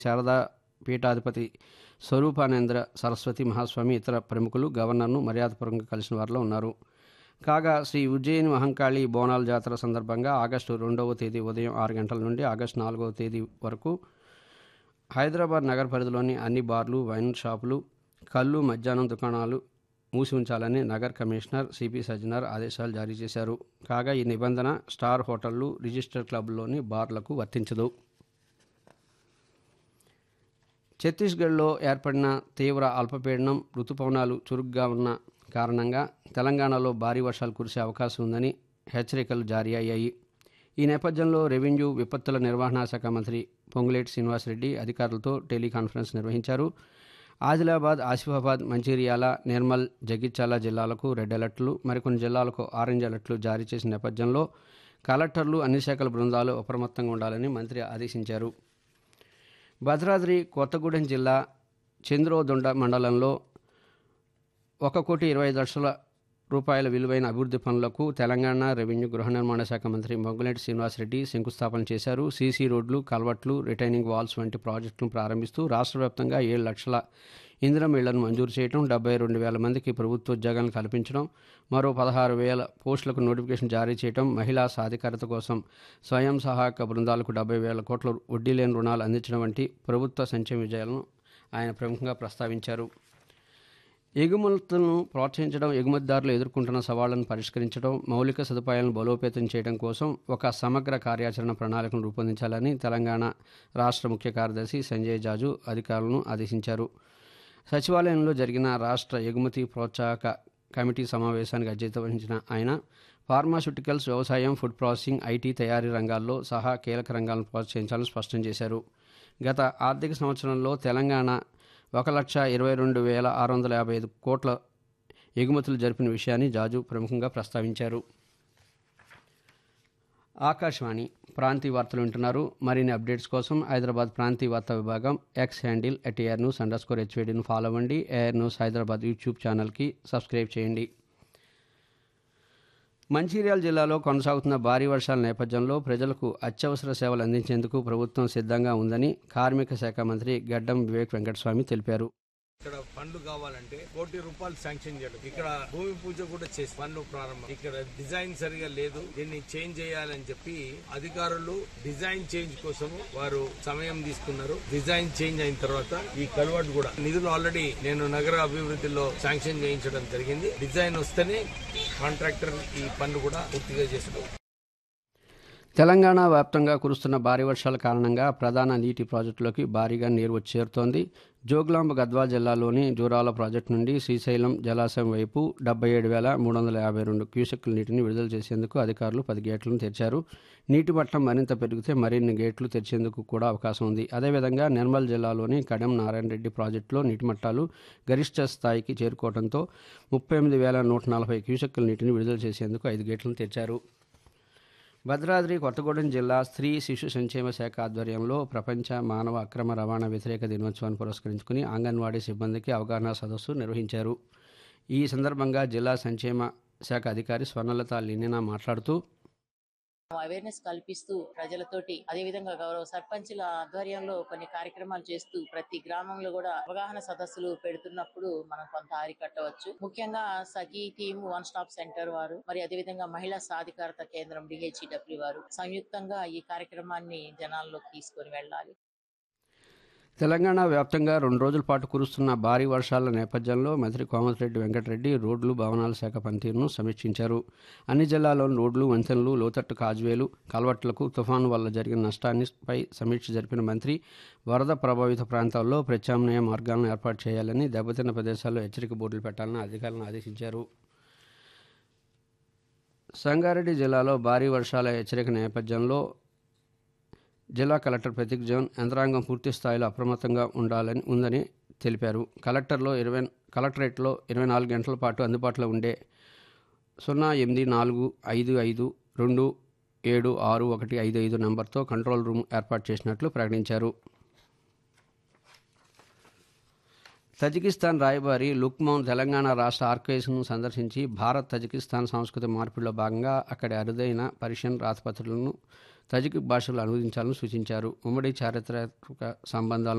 శారదా పీఠాధిపతి స్వరూపానంద్ర సరస్వతి మహాస్వామి ఇతర ప్రముఖులు గవర్నర్ను మర్యాదపూర్వకంగా కలిసిన వారిలో ఉన్నారు కాగా శ్రీ ఉజ్జయిని మహంకాళి బోనాల జాతర సందర్భంగా ఆగస్టు రెండవ తేదీ ఉదయం ఆరు గంటల నుండి ఆగస్టు నాలుగవ తేదీ వరకు హైదరాబాద్ నగర పరిధిలోని అన్ని బార్లు వైన్ షాపులు కళ్ళు మధ్యాహ్నం దుకాణాలు మూసి ఉంచాలని నగర్ కమిషనర్ సిపి సజ్జనార్ ఆదేశాలు జారీ చేశారు కాగా ఈ నిబంధన స్టార్ హోటళ్లు రిజిస్టర్ క్లబ్లోని బార్లకు వర్తించదు ఛత్తీస్గఢ్లో ఏర్పడిన తీవ్ర అల్పపీడనం రుతుపవనాలు చురుగ్గా ఉన్న కారణంగా తెలంగాణలో భారీ వర్షాలు కురిసే అవకాశం ఉందని హెచ్చరికలు జారీ అయ్యాయి ఈ నేపథ్యంలో రెవెన్యూ విపత్తుల నిర్వహణ శాఖ మంత్రి పొంగులేటి శ్రీనివాసరెడ్డి అధికారులతో టెలికాన్ఫరెన్స్ నిర్వహించారు ఆదిలాబాద్ ఆసిఫాబాద్ మంచిర్యాల నిర్మల్ జగిత్యాల జిల్లాలకు రెడ్ అలర్ట్లు మరికొన్ని జిల్లాలకు ఆరెంజ్ అలర్ట్లు జారీ చేసిన నేపథ్యంలో కలెక్టర్లు అన్ని శాఖల బృందాలు అప్రమత్తంగా ఉండాలని మంత్రి ఆదేశించారు భద్రాద్రి కొత్తగూడెం జిల్లా చంద్రోదొండ మండలంలో ఒక కోటి ఇరవై ఐదు లక్షల రూపాయల విలువైన అభివృద్ధి పనులకు తెలంగాణ రెవెన్యూ గృహ నిర్మాణ శాఖ మంత్రి మొగ్గులేటి శ్రీనివాసరెడ్డి శంకుస్థాపన చేశారు సీసీ రోడ్లు కల్వట్లు రిటైనింగ్ వాల్స్ వంటి ప్రాజెక్టులను ప్రారంభిస్తూ రాష్ట్ర వ్యాప్తంగా ఏడు లక్షల ఇందిరం ఇళ్లను మంజూరు చేయడం డెబ్బై రెండు వేల మందికి ప్రభుత్వ ఉద్యోగాలను కల్పించడం మరో పదహారు వేల పోస్టులకు నోటిఫికేషన్ జారీ చేయడం మహిళా సాధికారత కోసం స్వయం సహాయక బృందాలకు డెబ్బై వేల కోట్ల వడ్డీ లేని రుణాలు అందించడం వంటి ప్రభుత్వ సంక్షేమ విజయాలను ఆయన ప్రముఖంగా ప్రస్తావించారు ఎగుమతులను ప్రోత్సహించడం ఎగుమతిదారులు ఎదుర్కొంటున్న సవాళ్లను పరిష్కరించడం మౌలిక సదుపాయాలను బలోపేతం చేయడం కోసం ఒక సమగ్ర కార్యాచరణ ప్రణాళికను రూపొందించాలని తెలంగాణ రాష్ట్ర ముఖ్య కార్యదర్శి సంజయ్ జాజు అధికారులను ఆదేశించారు సచివాలయంలో జరిగిన రాష్ట్ర ఎగుమతి ప్రోత్సాహక కమిటీ సమావేశానికి అధ్యత వహించిన ఆయన ఫార్మాస్యూటికల్స్ వ్యవసాయం ఫుడ్ ప్రాసెసింగ్ ఐటీ తయారీ రంగాల్లో సహా కీలక రంగాలను ప్రోత్సహించాలని స్పష్టం చేశారు గత ఆర్థిక సంవత్సరంలో తెలంగాణ ఒక లక్ష ఇరవై రెండు వేల ఆరు వందల యాభై ఐదు కోట్ల ఎగుమతులు జరిపిన విషయాన్ని జాజు ప్రముఖంగా ప్రస్తావించారు ఆకాశవాణి ప్రాంతీయ వార్తలు వింటున్నారు మరిన్ని అప్డేట్స్ కోసం హైదరాబాద్ ప్రాంతీయ వార్తా విభాగం X handle at AIR news underscore స్కోర్ హెచ్వేడిను ఫాలో అవ్వండి ఏఆర్ న్యూస్ హైదరాబాద్ యూట్యూబ్ ఛానల్కి సబ్స్క్రైబ్ చేయండి మంచిర్యాల జిల్లాలో కొనసాగుతున్న భారీ వర్షాల నేపథ్యంలో ప్రజలకు అత్యవసర సేవలు అందించేందుకు ప్రభుత్వం సిద్ధంగా ఉందని కార్మిక శాఖ మంత్రి గడ్డం వివేక్ వెంకటస్వామి తెలిపారు ఇక్కడ ఫండ్లు కావాలంటే కోటి రూపాయలు శాంక్షన్ చేయడం ఇక్కడ భూమి పూజ కూడా చేసి ఫండ్లు ప్రారంభం ఇక్కడ డిజైన్ సరిగా లేదు దీన్ని చేంజ్ చేయాలని చెప్పి అధికారులు డిజైన్ చేంజ్ కోసం వారు సమయం తీసుకున్నారు డిజైన్ చేంజ్ అయిన తర్వాత ఈ కల్వర్ట్ కూడా నిధులు ఆల్రెడీ నేను నగర అభివృద్ధిలో శాంక్షన్ చేయించడం జరిగింది డిజైన్ వస్తేనే కాంట్రాక్టర్ ఈ పనులు కూడా పూర్తిగా చేసడం తెలంగాణ వ్యాప్తంగా కురుస్తున్న భారీ వర్షాల కారణంగా ప్రధాన నీటి ప్రాజెక్టులోకి భారీగా నీరు వచ్చి చేరుతోంది జోగులాంబ గద్వాల్ జిల్లాలోని జూరాల ప్రాజెక్టు నుండి శ్రీశైలం జలాశయం వైపు డెబ్బై ఏడు వేల మూడు వందల యాభై రెండు క్యూసెక్కుల నీటిని విడుదల చేసేందుకు అధికారులు పది గేట్లను తెరిచారు నీటి మట్టం మరింత పెరిగితే మరిన్ని గేట్లు తెరిచేందుకు కూడా అవకాశం ఉంది అదేవిధంగా నిర్మల్ జిల్లాలోని కడెం నారాయణ రెడ్డి ప్రాజెక్టులో నీటి మట్టాలు గరిష్ట స్థాయికి చేరుకోవడంతో ముప్పై ఎనిమిది వేల నూట నలభై క్యూసెక్కుల నీటిని విడుదల చేసేందుకు ఐదు గేట్లను తెరిచారు భద్రాద్రి కొత్తగూడెం జిల్లా స్త్రీ శిశు సంక్షేమ శాఖ ఆధ్వర్యంలో ప్రపంచ మానవ అక్రమ రవాణా వ్యతిరేక దినోత్సవాన్ని పురస్కరించుకుని అంగన్వాడీ సిబ్బందికి అవగాహన సదస్సు నిర్వహించారు ఈ సందర్భంగా జిల్లా సంక్షేమ శాఖ అధికారి స్వర్ణలత లినినా మాట్లాడుతూ అవేర్నెస్ కల్పిస్తూ ప్రజలతోటి అదే విధంగా గౌరవ సర్పంచుల ఆధ్వర్యంలో కొన్ని కార్యక్రమాలు చేస్తూ ప్రతి గ్రామంలో కూడా అవగాహన సదస్సులు పెడుతున్నప్పుడు మనం కొంత అరికట్టవచ్చు ముఖ్యంగా Sakhi team one stop centre వారు మరి అదే విధంగా మహిళా సాధికారత కేంద్రం డిహెచ్డబ్ల్యూ వారు సంయుక్తంగా ఈ కార్యక్రమాన్ని జనాల్లోకి తీసుకొని వెళ్ళాలి తెలంగాణ వ్యాప్తంగా రెండు రోజుల పాటు కురుస్తున్న భారీ వర్షాల నేపథ్యంలో మంత్రి కోమటిరెడ్డి వెంకటరెడ్డి రోడ్లు భవనాల శాఖ పనితీరును సమీక్షించారు అన్ని జిల్లాల్లోని రోడ్లు వంతెనలు లోతట్టు కాజువేలు కల్వట్లకు తుఫాను వల్ల జరిగిన నష్టాన్నిపై సమీక్ష జరిపిన మంత్రి వరద ప్రభావిత ప్రాంతాల్లో ప్రత్యామ్నాయ మార్గాలను ఏర్పాటు చేయాలని దెబ్బతిన్న ప్రదేశాల్లో హెచ్చరిక బోర్డులు పెట్టాలని అధికారులను ఆదేశించారు సంగారెడ్డి జిల్లాలో భారీ వర్షాల హెచ్చరిక నేపథ్యంలో జిల్లా కలెక్టర్ ప్రతీక్ జోన్ యంత్రాంగం పూర్తి స్థాయిలో అప్రమత్తంగా ఉండాలని ఉందని తెలిపారు కలెక్టర్లో ఇరవై కలెక్టరేట్లో ఇరవై నాలుగు గంటల పాటు అందుబాటులో ఉండే సున్నా ఎనిమిది నాలుగు ఐదు ఐదు రెండు ఏడు ఆరు ఒకటి ఐదు ఐదు నంబర్తో కంట్రోల్ రూమ్ ఏర్పాటు చేసినట్లు ప్రకటించారు తజికిస్తాన్ రాయబారి లుక్మౌన్ తెలంగాణ రాష్ట్ర ఆర్కైవ్స్ను సందర్శించి భారత్ తజికిస్తాన్ సాంస్కృతిక మార్పిడిలో భాగంగా అక్కడి అరుదైన పర్షియన్ రాతపత్రులను తజిక్ భాషలో అనువదించాలని సూచించారు ఉమ్మడి చారిత్రక సంబంధాలను